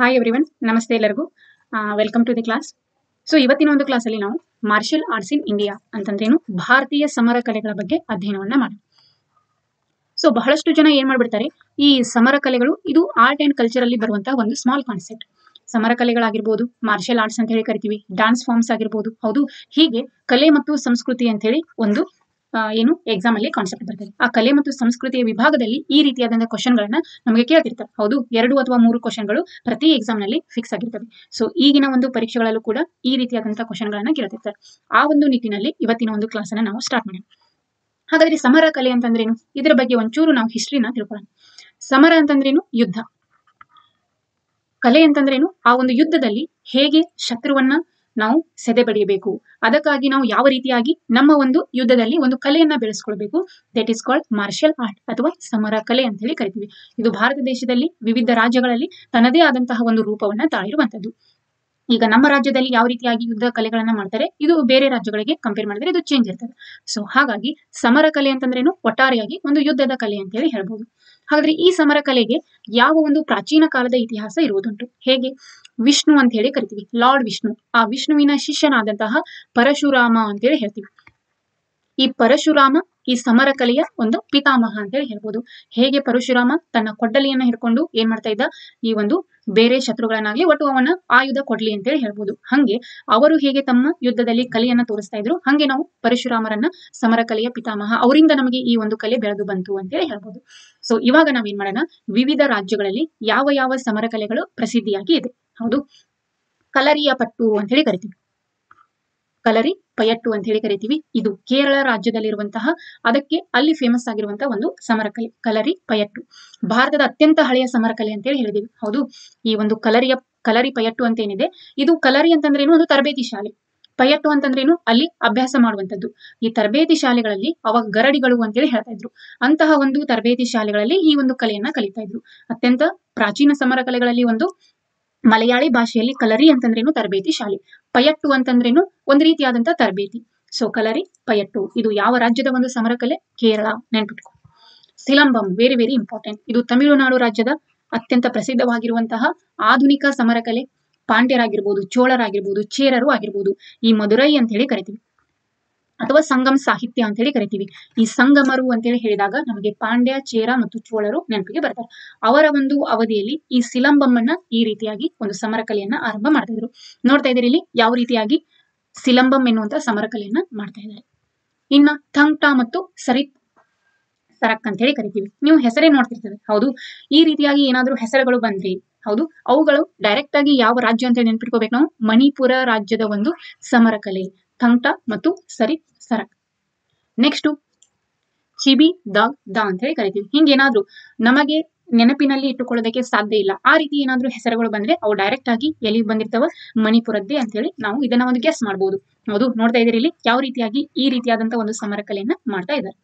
hi everyone ನಮಸ್ತೆ ಎಲ್ಲರಿಗೂ welcome to the class so ಇವತ್ತಿನ ಒಂದು ಕ್ಲಾಸಲ್ಲಿ ನಾವು ಮಾರ್ಷಲ್ ಆರ್ಟ್ಸ್ ಇನ್ ಇಂಡಿಯಾ ಅಂತಂದ್ರೇನು ಭಾರತೀಯ ಸಮರ ಕಲೆಗಳ ಬಗ್ಗೆ ಅಧ್ಯಯನವನ್ನ ಮಾಡೋಣ ಸೊ ಬಹಳಷ್ಟು ಜನ ಏನ್ ಮಾಡ್ಬಿಡ್ತಾರೆ ಈ ಸಮರ ಕಲೆಗಳು ಇದು ಆರ್ಟ್ ಅಂಡ್ ಕಲ್ಚರ್ ಅಲ್ಲಿ ಬರುವಂತಹ ಒಂದು ಸ್ಮಾಲ್ ಕಾನ್ಸೆಪ್ಟ್ ಸಮರ ಕಲೆಗಳಾಗಿರ್ಬೋದು ಮಾರ್ಷಲ್ ಆರ್ಟ್ಸ್ ಅಂತ ಹೇಳಿ ಕರಿತೀವಿ ಡಾನ್ಸ್ ಫಾರ್ಮ್ಸ್ ಆಗಿರ್ಬೋದು ಹೌದು ಹೀಗೆ ಕಲೆ ಮತ್ತು ಸಂಸ್ಕೃತಿ ಅಂತ ಹೇಳಿ ಒಂದು ಆ, ಏನು ಎಕ್ಸಾಮ್ ಅಲ್ಲಿ ಕಾನ್ಸೆಪ್ಟ್ ಬರ್ತದೆ ಆ ಕಲೆ ಮತ್ತು ಸಂಸ್ಕೃತಿಯ ವಿಭಾಗದಲ್ಲಿ ಈ ರೀತಿಯಾದಂತಹ ಕ್ವಶನ್ ಗಳನ್ನ ನಮಗೆ ಕೇಳ್ತಿರ್ತಾರೆ ಹೌದು ಎರಡು ಅಥವಾ ಮೂರು ಕ್ವಶನ್ಗಳು ಪ್ರತಿ ಎಕ್ಸಾಮ್ ನಲ್ಲಿ ಫಿಕ್ಸ್ ಆಗಿರ್ತವೆ ಸೊ ಈಗಿನ ಒಂದು ಪರೀಕ್ಷೆಗಳಲ್ಲೂ ಕೂಡ ಈ ರೀತಿಯಾದಂತಹ ಕ್ವಶನ್ ಗಳನ್ನ ಕೇಳ್ತಿರ್ತಾರೆ ಆ ಒಂದು ನಿಟ್ಟಿನಲ್ಲಿ ಇವತ್ತಿನ ಒಂದು ಕ್ಲಾಸ್ ಅನ್ನ ನಾವು ಸ್ಟಾರ್ಟ್ ಮಾಡೋಣ ಹಾಗಾದ್ರೆ ಸಮರ ಕಲೆ ಅಂತಂದ್ರೇನು ಇದರ ಬಗ್ಗೆ ಒಂಚೂರು ನಾವು ಹಿಸ್ಟ್ರಿನ ತಿಳ್ಕೊಳ್ಳೋಣ ಸಮರ ಅಂತಂದ್ರೇನು ಯುದ್ಧ ಕಲೆ ಅಂತಂದ್ರೇನು ಆ ಒಂದು ಯುದ್ಧದಲ್ಲಿ ಹೇಗೆ ಶತ್ರುವನ್ನ ನಾವು ಸೆದೆ ಬಡಿಯಬೇಕು ಅದಕ್ಕಾಗಿ ನಾವು ಯಾವ ರೀತಿಯಾಗಿ ನಮ್ಮ ಒಂದು ಯುದ್ಧದಲ್ಲಿ ಒಂದು ಕಲೆಯನ್ನ ಬೆಳೆಸ್ಕೊಳ್ಬೇಕು that is called martial art ಅಥವಾ ಸಮರ ಕಲೆ ಅಂತ ಹೇಳಿ ಕರಿತೀವಿ ಇದು ಭಾರತ ದೇಶದಲ್ಲಿ ವಿವಿಧ ರಾಜ್ಯಗಳಲ್ಲಿ ತನ್ನದೇ ಆದಂತಹ ಒಂದು ರೂಪವನ್ನ ತಾಳಿರುವಂತದ್ದು ಈಗ ನಮ್ಮ ರಾಜ್ಯದಲ್ಲಿ ಯಾವ ರೀತಿಯಾಗಿ ಯುದ್ಧ ಕಲೆಗಳನ್ನ ಮಾಡ್ತಾರೆ ಇದು ಬೇರೆ ರಾಜ್ಯಗಳಿಗೆ ಕಂಪೇರ್ ಮಾಡಿದ್ರೆ ಇದು ಚೇಂಜ್ ಇರ್ತದೆ ಸೊ ಹಾಗಾಗಿ ಸಮರ ಕಲೆ ಅಂತಂದ್ರೇನು ಒಟ್ಟಾರೆಯಾಗಿ ಒಂದು ಯುದ್ಧದ ಕಲೆ ಅಂತ ಹೇಳಿ ಹೇಳ್ಬೋದು ಹಾಗಾದ್ರೆ ಈ ಸಮರ ಕಲೆಗೆ ಯಾವ ಒಂದು ಪ್ರಾಚೀನ ಕಾಲದ ಇತಿಹಾಸ ಇರುವುದುಂಟು ಹೇಗೆ ವಿಷ್ಣು ಅಂತ ಹೇಳಿ ಕರಿತೀವಿ ಲಾರ್ಡ್ ವಿಷ್ಣು ಆ ವಿಷ್ಣುವಿನ ಶಿಷ್ಯನಾದಂತಹ ಪರಶುರಾಮ ಅಂತ ಹೇಳಿ ಹೇಳ್ತೀವಿ ಈ ಪರಶುರಾಮ ಈ ಸಮರ ಕಲೆಯ ಒಂದು ಪಿತಾಮಹ ಅಂತ ಹೇಳಿ ಹೇಳ್ಬೋದು ಹೇಗೆ ಪರಶುರಾಮ ತನ್ನ ಕೊಡ್ಡಲಿಯನ್ನ ಹಿಡ್ಕೊಂಡು ಏನ್ ಮಾಡ್ತಾ ಇದ್ದ ಈ ಒಂದು ಬೇರೆ ಶತ್ರುಗಳನ್ನಾಗ್ಲಿ ಒಟ್ಟು ಅವನ ಆಯುಧ ಕೊಡ್ಲಿ ಅಂತ ಹೇಳಿ ಹೇಳ್ಬೋದು ಹಂಗೆ ಅವರು ಹೇಗೆ ತಮ್ಮ ಯುದ್ಧದಲ್ಲಿ ಕಲೆಯನ್ನ ತೋರಿಸ್ತಾ ಇದ್ರು ಹಂಗೆ ನಾವು ಪರಶುರಾಮರನ್ನ ಸಮರ ಕಲೆಯ ಪಿತಾಮಹ ಅವರಿಂದ ನಮಗೆ ಈ ಒಂದು ಕಲೆ ಬೆಳೆದು ಬಂತು ಅಂತ ಹೇಳಿ ಹೇಳ್ಬೋದು ಸೊ ಇವಾಗ ನಾವೇನ್ ಮಾಡೋಣ ವಿವಿಧ ರಾಜ್ಯಗಳಲ್ಲಿ ಯಾವ ಯಾವ ಸಮರ ಕಲೆಗಳು ಪ್ರಸಿದ್ಧಿಯಾಗಿ ಇದೆ ಹೌದು ಕಲರಿಯ ಪಟ್ಟು ಅಂತ ಹೇಳಿ ಕರಿತೀವಿ ಕಲರಿ ಪಯಟ್ಟು ಅಂತ ಹೇಳಿ ಕರಿತೀವಿ ಇದು ಕೇರಳ ರಾಜ್ಯದಲ್ಲಿರುವಂತಹ ಅದಕ್ಕೆ ಅಲ್ಲಿ ಫೇಮಸ್ ಆಗಿರುವಂತಹ ಒಂದು ಸಮರ ಕಲೆ ಕಲರಿ ಪಯಟ್ಟು ಭಾರತದ ಅತ್ಯಂತ ಹಳೆಯ ಸಮರ ಕಲೆ ಅಂತ ಹೇಳಿ ಹೇಳಿದೀವಿ ಹೌದು ಈ ಒಂದು ಕಲರಿಯ ಕಲರಿ ಪಯಟ್ಟು ಅಂತ ಏನಿದೆ ಇದು ಕಲರಿ ಅಂತಂದ್ರೇನು ಒಂದು ತರಬೇತಿ ಶಾಲೆ ಪಯಟ್ಟು ಅಂತಂದ್ರೇನು ಅಲ್ಲಿ ಅಭ್ಯಾಸ ಮಾಡುವಂತದ್ದು ಈ ತರಬೇತಿ ಶಾಲೆಗಳಲ್ಲಿ ಅವಾಗ ಗರಡಿಗಳು ಅಂತೇಳಿ ಹೇಳ್ತಾ ಇದ್ರು ಅಂತಹ ಒಂದು ತರಬೇತಿ ಶಾಲೆಗಳಲ್ಲಿ ಈ ಒಂದು ಕಲೆಯನ್ನ ಕಲಿತಾ ಇದ್ರು ಅತ್ಯಂತ ಪ್ರಾಚೀನ ಸಮರ ಕಲೆಗಳಲ್ಲಿ ಒಂದು ಮಲಯಾಳಿ ಭಾಷೆಯಲ್ಲಿ ಕಲರಿ ಅಂತಂದ್ರೇನು ತರಬೇತಿ ಶಾಲೆ ಪಯಟ್ಟು ಅಂತಂದ್ರೇನು ಒಂದು ರೀತಿಯಾದಂತಹ ತರಬೇತಿ ಸೊ ಕಲರಿ ಪಯಟ್ಟು ಇದು ಯಾವ ರಾಜ್ಯದ ಒಂದು ಸಮರ ಕಲೆ ಕೇರಳ ನೆನ್ಪಿಟ್ಕೊ ಸಿಲಂಬಂ ವೆರಿ ವೆರಿ ಇಂಪಾರ್ಟೆಂಟ್ ಇದು ತಮಿಳುನಾಡು ರಾಜ್ಯದ ಅತ್ಯಂತ ಪ್ರಸಿದ್ಧವಾಗಿರುವಂತಹ ಆಧುನಿಕ ಸಮರ ಕಲೆ ಪಾಂಡ್ಯರಾಗಿರ್ಬೋದು ಚೋಳರಾಗಿರ್ಬೋದು ಚೇರರು ಆಗಿರ್ಬೋದು ಈ ಮದುರೈ ಅಂತ ಹೇಳಿ ಕರಿತೀವಿ ಅಥವಾ ಸಂಗಮ್ ಸಾಹಿತ್ಯ ಅಂತ ಹೇಳಿ ಕರಿತೀವಿ ಈ ಸಂಗಮರು ಅಂತ ಹೇಳಿ ಹೇಳಿದಾಗ ನಮಗೆ ಪಾಂಡ್ಯ ಚೇರ ಮತ್ತು ಚೋಳರು ನೆನಪಿಗೆ ಬರ್ತಾರೆ ಅವರ ಒಂದು ಅವಧಿಯಲ್ಲಿ ಈ ಸಿಲಂಬಮ್ಮನ್ನ ಈ ರೀತಿಯಾಗಿ ಒಂದು ಸಮರ ಕಲೆಯನ್ನ ಆರಂಭ ಮಾಡ್ತಾ ಇದ್ರು ನೋಡ್ತಾ ಇದ್ದೀರಿ ಇಲ್ಲಿ ಯಾವ ರೀತಿಯಾಗಿ ಸಿಲಂಬಂ ಎನ್ನುವಂತ ಸಮರ ಕಲೆಯನ್ನ ಮಾಡ್ತಾ ಇದ್ದಾರೆ ಇನ್ನ ಥಂಗ್ಟಾ ಮತ್ತು ಸರಿತ್ ಸರಕ್ ಅಂತ ಹೇಳಿ ಕರಿತೀವಿ ನೀವು ಹೆಸರೇ ನೋಡ್ತಿರ್ತದೆ ಹೌದು ಈ ರೀತಿಯಾಗಿ ಏನಾದ್ರೂ ಹೆಸರುಗಳು ಬಂದ್ರಿ ಹೌದು ಅವುಗಳು ಡೈರೆಕ್ಟ್ ಆಗಿ ಯಾವ ರಾಜ್ಯ ಅಂತ ನೆನ್ಪಿಟ್ಕೋಬೇಕು ನಾವು ಮಣಿಪುರ ರಾಜ್ಯದ ಒಂದು ಸಮರ ಕಲೆ ಥಂಗ್ಟಾ ಮತ್ತು ಸರಿತ್ ಸರಕ್ ನೆಕ್ಸ್ಟ್ ಚಿಬಿ ದಾಗ್ ದಾ ಅಂತ ಹೇಳಿ ಕರಿತೀವಿ ಹಿಂಗೇನಾದ್ರೂ ನಮಗೆ ನೆನಪಿನಲ್ಲಿ ಇಟ್ಟುಕೊಳ್ಳೋದಕ್ಕೆ ಸಾಧ್ಯ ಇಲ್ಲ ಆ ರೀತಿ ಏನಾದ್ರೂ ಹೆಸರುಗಳು ಬಂದ್ರೆ ಅವು ಡೈರೆಕ್ಟ್ ಆಗಿ ಎಲ್ಲಿ ಬಂದಿರ್ತಾವ ಮಣಿಪುರದ್ದೇ ಅಂತ ಹೇಳಿ ನಾವು ಇದನ್ನ ಒಂದು ಗೆಸ್ ಮಾಡ್ಬೋದು ಹೌದು ನೋಡ್ತಾ ಇದೀರಿ ಇಲ್ಲಿ ಯಾವ ರೀತಿಯಾಗಿ ಈ ರೀತಿಯಾದಂತಹ ಒಂದು ಸಮರ ಕಲೆಯನ್ನ ಮಾಡ್ತಾ ಇದ್ದಾರೆ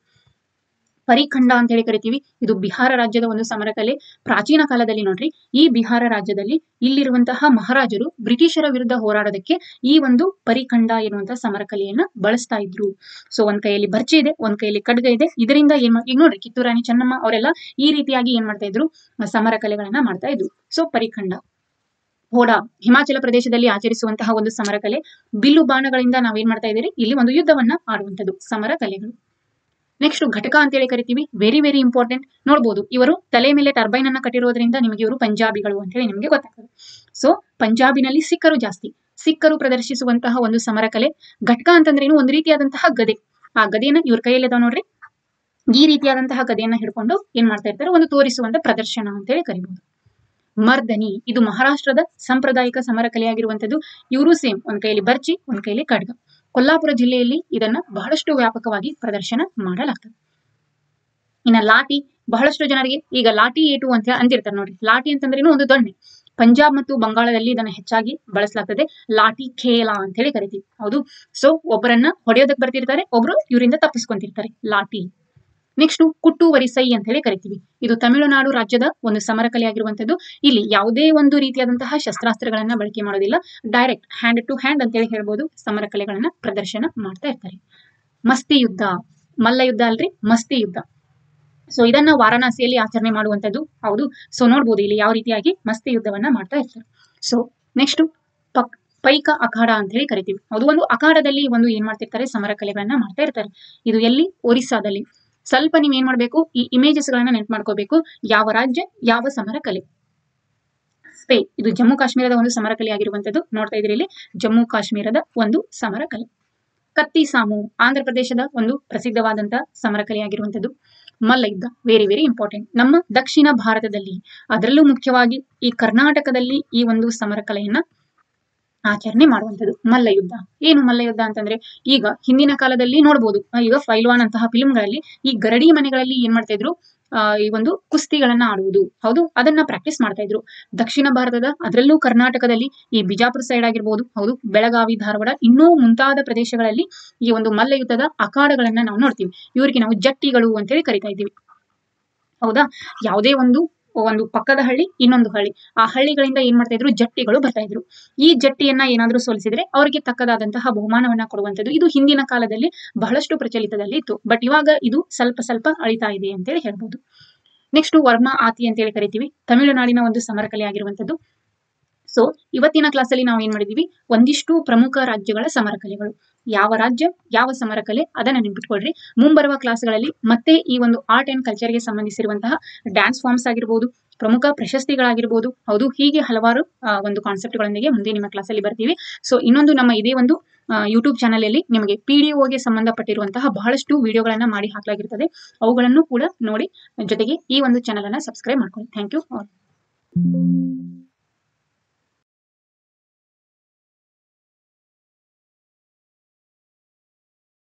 ಪರಿಖಂಡ ಅಂತ ಹೇಳಿ ಕರಿತೀವಿ ಇದು ಬಿಹಾರ ರಾಜ್ಯದ ಒಂದು ಸಮರ ಕಲೆ ಪ್ರಾಚೀನ ಕಾಲದಲ್ಲಿ ನೋಡ್ರಿ ಈ ಬಿಹಾರ ರಾಜ್ಯದಲ್ಲಿ ಇಲ್ಲಿರುವಂತಹ ಮಹಾರಾಜರು ಬ್ರಿಟಿಷರ ವಿರುದ್ಧ ಹೋರಾಡೋದಕ್ಕೆ ಈ ಒಂದು ಪರಿಖಂಡ ಎನ್ನುವಂತಹ ಸಮರ ಕಲೆಯನ್ನ ಬಳಸ್ತಾ ಇದ್ರು ಸೊ ಒಂದ್ ಕೈಯಲ್ಲಿ ಬರ್ಚಿ ಇದೆ ಒಂದ್ ಕೈಯಲ್ಲಿ ಖಡ್ಗ ಇದೆ ಇದರಿಂದ ಏನ್ ಮಾಡ್- ಈಗ ನೋಡ್ರಿ ಕಿತ್ತೂರು ರಾಣಿ ಚೆನ್ನಮ್ಮ ಅವರೆಲ್ಲ ಈ ರೀತಿಯಾಗಿ ಏನ್ ಮಾಡ್ತಾ ಇದ್ರು ಆ ಸಮರ ಕಲೆಗಳನ್ನ ಮಾಡ್ತಾ ಇದ್ರು ಸೊ ಪರಿಖಂಡ ಹೋಡಾ ಹಿಮಾಚಲ ಪ್ರದೇಶದಲ್ಲಿ ಆಚರಿಸುವಂತಹ ಒಂದು ಸಮರ ಕಲೆ ಬಿಲ್ಲು ಬಾಣಗಳಿಂದ ನಾವೇನ್ ಮಾಡ್ತಾ ಇದ್ದೀರಿ ಇಲ್ಲಿ ಒಂದು ಯುದ್ಧವನ್ನ ಆಡುವಂತದ್ದು ಸಮರ ಕಲೆಗಳು ನೆಕ್ಸ್ಟ್ ಘಟಕ ಅಂತ ಹೇಳಿ ಕರಿತೀವಿ ವೆರಿ ವೆರಿ ಇಂಪಾರ್ಟೆಂಟ್ ನೋಡ್ಬೋದು ಇವರು ತಲೆ ಮೇಲೆ ಟರ್ಬೈನ್ ಅನ್ನ ಕಟ್ಟಿರೋದ್ರಿಂದ ನಿಮಗೆ ಇವರು ಪಂಜಾಬಿಗಳು ಅಂತ ಹೇಳಿ ನಿಮಗೆ ಗೊತ್ತಾಗ್ತದೆ ಸೊ ಪಂಜಾಬಿನಲ್ಲಿ ಸಿಕ್ಕರು ಜಾಸ್ತಿ ಸಿಕ್ಕರು ಪ್ರದರ್ಶಿಸುವಂತಹ ಒಂದು ಸಮರ ಕಲೆ ಘಟಕ ಅಂತಂದ್ರೇನು ಒಂದು ರೀತಿಯಾದಂತಹ ಗದೆ ಆ ಗದೆಯನ್ನ ಇವ್ರ ಕೈಯಲ್ಲಿ ಅದಾವ ನೋಡ್ರಿ ಈ ರೀತಿಯಾದಂತಹ ಗದೆಯನ್ನ ಹಿಡ್ಕೊಂಡು ಏನ್ ಮಾಡ್ತಾ ಇರ್ತಾರೆ ಒಂದು ತೋರಿಸುವಂತ ಪ್ರದರ್ಶನ ಅಂತ ಹೇಳಿ ಕರಿಬಹುದು ಮರ್ದನಿ ಇದು ಮಹಾರಾಷ್ಟ್ರದ ಸಾಂಪ್ರದಾಯಿಕ ಸಮರ ಕಲೆಯಾಗಿರುವಂತದ್ದು ಇವರು ಸೇಮ್ ಒಂದ್ ಕೈಯಲ್ಲಿ ಬರ್ಚಿ ಒಂದ್ ಕೈಯಲ್ಲಿ ಖಡ್ಗ ಕೊಲ್ಲಾಪುರ ಜಿಲ್ಲೆಯಲ್ಲಿ ಇದನ್ನ ಬಹಳಷ್ಟು ವ್ಯಾಪಕವಾಗಿ ಪ್ರದರ್ಶನ ಮಾಡಲಾಗ್ತದೆ ಇನ್ನ ಲಾಟಿ ಬಹಳಷ್ಟು ಜನರಿಗೆ ಈಗ ಲಾಟಿ ಏಟು ಅಂತ ಹೇಳಿ ಅಂತಿರ್ತಾರೆ ನೋಡಿ ಲಾಟಿ ಅಂತಂದ್ರೇನು ಒಂದು ದೊಣ್ಣೆ ಪಂಜಾಬ್ ಮತ್ತು ಬಂಗಾಳದಲ್ಲಿ ಇದನ್ನ ಹೆಚ್ಚಾಗಿ ಬಳಸಲಾಗ್ತದೆ ಲಾಟಿ ಖೇಲ ಅಂತ ಹೇಳಿ ಕರಿತೀವಿ ಹೌದು ಸೊ ಒಬ್ಬರನ್ನ ಹೊಡೆಯೋದಕ್ಕೆ ಬರ್ತಿರ್ತಾರೆ ಒಬ್ರು ಇವರಿಂದ ತಪ್ಪಿಸ್ಕೊಂತಿರ್ತಾರೆ ಲಾಟಿ ನೆಕ್ಸ್ಟ್ ಕುಟ್ಟು ವರಿಸೈ ಅಂತ ಹೇಳಿ ಕರಿತೀವಿ ಇದು ತಮಿಳುನಾಡು ರಾಜ್ಯದ ಒಂದು ಸಮರ ಕಲೆ ಆಗಿರುವಂತದ್ದು ಇಲ್ಲಿ ಯಾವುದೇ ಒಂದು ರೀತಿಯಾದಂತಹ ಶಸ್ತ್ರಾಸ್ತ್ರಗಳನ್ನ ಬಳಕೆ ಮಾಡೋದಿಲ್ಲ ಡೈರೆಕ್ಟ್ ಹ್ಯಾಂಡ್ ಟು ಹ್ಯಾಂಡ್ ಅಂತ ಹೇಳಿ ಹೇಳ್ಬೋದು ಸಮರ ಕಲೆಗಳನ್ನ ಪ್ರದರ್ಶನ ಮಾಡ್ತಾ ಇರ್ತಾರೆ ಮಸ್ತಿ ಯುದ್ಧ ಮಲ್ಲ ಯುದ್ಧ ಅಲ್ರಿ ಮಸ್ತಿ ಯುದ್ಧ ಸೊ ಇದನ್ನ ವಾರಣಾಸಿಯಲ್ಲಿ ಆಚರಣೆ ಮಾಡುವಂತದ್ದು ಹೌದು ಸೊ ನೋಡ್ಬೋದು ಇಲ್ಲಿ ಯಾವ ರೀತಿಯಾಗಿ ಮಸ್ತಿ ಯುದ್ಧವನ್ನ ಮಾಡ್ತಾ ಇರ್ತಾರೆ ಸೊ ನೆಕ್ಸ್ಟ್ ಪಕ್ ಪೈಕ ಅಖಾಡ ಅಂತ ಹೇಳಿ ಕರಿತೀವಿ ಅದು ಒಂದು ಅಖಾಡದಲ್ಲಿ ಒಂದು ಏನ್ ಮಾಡ್ತಿರ್ತಾರೆ ಸಮರ ಕಲೆಗಳನ್ನ ಮಾಡ್ತಾ ಇರ್ತಾರೆ ಇದು ಎಲ್ಲಿ ಒರಿಸ್ಸಾದಲ್ಲಿ ಸ್ವಲ್ಪ ನೀವ್ ಏನ್ ಮಾಡ್ಬೇಕು ಈ ಇಮೇಜಸ್ ಗಳನ್ನ ನೆನ್ಪು ಮಾಡ್ಕೋಬೇಕು ಯಾವ ರಾಜ್ಯ ಯಾವ ಸಮರ ಕಲೆ ಸ್ಪೇ ಇದು ಜಮ್ಮು ಕಾಶ್ಮೀರದ ಒಂದು ಸಮರ ಕಲೆ ಆಗಿರುವಂತದ್ದು ನೋಡ್ತಾ ಇದ್ರಿ ಇಲ್ಲಿ ಜಮ್ಮು ಕಾಶ್ಮೀರದ ಒಂದು ಸಮರ ಕಲೆ ಕತ್ತಿ ಸಾಮು ಆಂಧ್ರ ಪ್ರದೇಶದ ಒಂದು ಪ್ರಸಿದ್ಧವಾದಂತ ಸಮರ ಕಲೆ ಆಗಿರುವಂತದ್ದು ಮಲ್ಲ ಯುದ್ಧ ವೆರಿ ವೆರಿ ಇಂಪಾರ್ಟೆಂಟ್ ನಮ್ಮ ದಕ್ಷಿಣ ಭಾರತದಲ್ಲಿ ಅದರಲ್ಲೂ ಮುಖ್ಯವಾಗಿ ಈ ಕರ್ನಾಟಕದಲ್ಲಿ ಈ ಒಂದು ಸಮರ ಕಲೆಯನ್ನ ಆಚರಣೆ ಮಾಡುವಂಥದ್ದು ಮಲ್ಲ ಯುದ್ಧ ಏನು ಮಲ್ಲ ಯುದ್ಧ ಅಂತಂದ್ರೆ ಈಗ ಹಿಂದಿನ ಕಾಲದಲ್ಲಿ ನೋಡ್ಬೋದು ಆ, ಈಗ ಫೈಲ್ವಾನ್ ಅಂತಹ ಫಿಲ್ಮ್ಗಳಲ್ಲಿ ಈ ಗರಡಿ ಮನೆಗಳಲ್ಲಿ ಏನ್ ಮಾಡ್ತಾ ಇದ್ರು ಆ, ಈ ಒಂದು ಕುಸ್ತಿಗಳನ್ನ ಆಡುವುದು ಹೌದು ಅದನ್ನ ಪ್ರಾಕ್ಟೀಸ್ ಮಾಡ್ತಾ ಇದ್ರು ದಕ್ಷಿಣ ಭಾರತದ ಅದರಲ್ಲೂ ಕರ್ನಾಟಕದಲ್ಲಿ ಈ ಬಿಜಾಪುರ ಸೈಡ್ ಆಗಿರ್ಬೋದು ಹೌದು ಬೆಳಗಾವಿ ಧಾರವಾಡ ಇನ್ನೂ ಮುಂತಾದ ಪ್ರದೇಶಗಳಲ್ಲಿ ಈ ಒಂದು ಮಲ್ಲ ಯುದ್ಧದ ಅಖಾಡಗಳನ್ನ ನಾವು ನೋಡ್ತೀವಿ ಇವರಿಗೆ ನಾವು ಜಟ್ಟಿಗಳು ಅಂತೇಳಿ ಕರಿತಾ ಇದ್ದೀವಿ ಹೌದಾ ಯಾವುದೇ ಒಂದು ಒಂದು ಪಕ್ಕದ ಹಳ್ಳಿ ಇನ್ನೊಂದು ಹಳ್ಳಿ ಆ ಹಳ್ಳಿಗಳಿಂದ ಏನ್ ಮಾಡ್ತಾ ಇದ್ರು ಜಟ್ಟಿಗಳು ಬರ್ತಾ ಇದ್ರು ಈ ಜಟ್ಟಿಯನ್ನ ಏನಾದ್ರೂ ಸೋಲಿಸಿದ್ರೆ ಅವರಿಗೆ ತಕ್ಕದಾದಂತಹ ಬಹುಮಾನವನ್ನ ಕೊಡುವಂತದ್ದು ಇದು ಹಿಂದಿನ ಕಾಲದಲ್ಲಿ ಬಹಳಷ್ಟು ಪ್ರಚಲಿತದಲ್ಲಿ ಇತ್ತು ಬಟ್ ಇವಾಗ ಇದು ಸ್ವಲ್ಪ ಸ್ವಲ್ಪ ಅಳಿತಾ ಇದೆ ಅಂತೇಳಿ ಹೇಳ್ಬೋದು ನೆಕ್ಸ್ಟ್ ವರ್ಮಾ ಆತಿ ಅಂತೇಳಿ ಕರಿತೀವಿ ತಮಿಳುನಾಡಿನ ಒಂದು ಸಮರ ಕಲೆ ಆಗಿರುವಂತದ್ದು ಸೊ ಇವತ್ತಿನ ಕ್ಲಾಸಲ್ಲಿ ನಾವು ಏನ್ ಮಾಡಿದೀವಿ ಒಂದಿಷ್ಟು ಪ್ರಮುಖ ರಾಜ್ಯಗಳ ಸಮರ ಕಲೆಗಳು ಯಾವ ರಾಜ್ಯ ಯಾವ ಸಮರ ಕಲೆ ಅದನ್ನ ನೆನ್ಪಿಟ್ಕೊಳ್ರಿ ಮುಂಬರುವ ಕ್ಲಾಸ್ಗಳಲ್ಲಿ ಮತ್ತೆ ಈ ಒಂದು ಆರ್ಟ್ ಅಂಡ್ ಕಲ್ಚರ್ಗೆ ಸಂಬಂಧಿಸಿರುವಂತಹ ಡ್ಯಾನ್ಸ್ ಫಾರ್ಮ್ಸ್ ಆಗಿರ್ಬೋದು ಪ್ರಮುಖ ಪ್ರಶಸ್ತಿಗಳಾಗಿರ್ಬೋದು ಹೌದು ಹೀಗೆ ಹಲವಾರು ಆ, ಒಂದು ಕಾನ್ಸೆಪ್ಟ್ಗಳೊಂದಿಗೆ ಮುಂದೆ ನಿಮ್ಮ ಕ್ಲಾಸಲ್ಲಿ ಬರ್ತೀವಿ ಸೊ ಇನ್ನೊಂದು ನಮ್ಮ ಇದೇ ಒಂದು ಯೂಟ್ಯೂಬ್ ಚಾನಲ್ ಅಲ್ಲಿ ನಿಮಗೆ ಪಿ ಡಿ ಒಗೆ ಸಂಬಂಧಪಟ್ಟಿರುವಂತಹ ಬಹಳಷ್ಟು ವಿಡಿಯೋಗಳನ್ನ ಮಾಡಿ ಹಾಕಲಾಗಿರ್ತದೆ ಅವುಗಳನ್ನು ಕೂಡ ನೋಡಿ ಜೊತೆಗೆ ಈ ಒಂದು ಚಾನಲ್ ಅನ್ನ ಸಬ್ಸ್ಕ್ರೈಬ್ ಮಾಡ್ಕೊಳ್ಳಿ ಥ್ಯಾಂಕ್ ಯು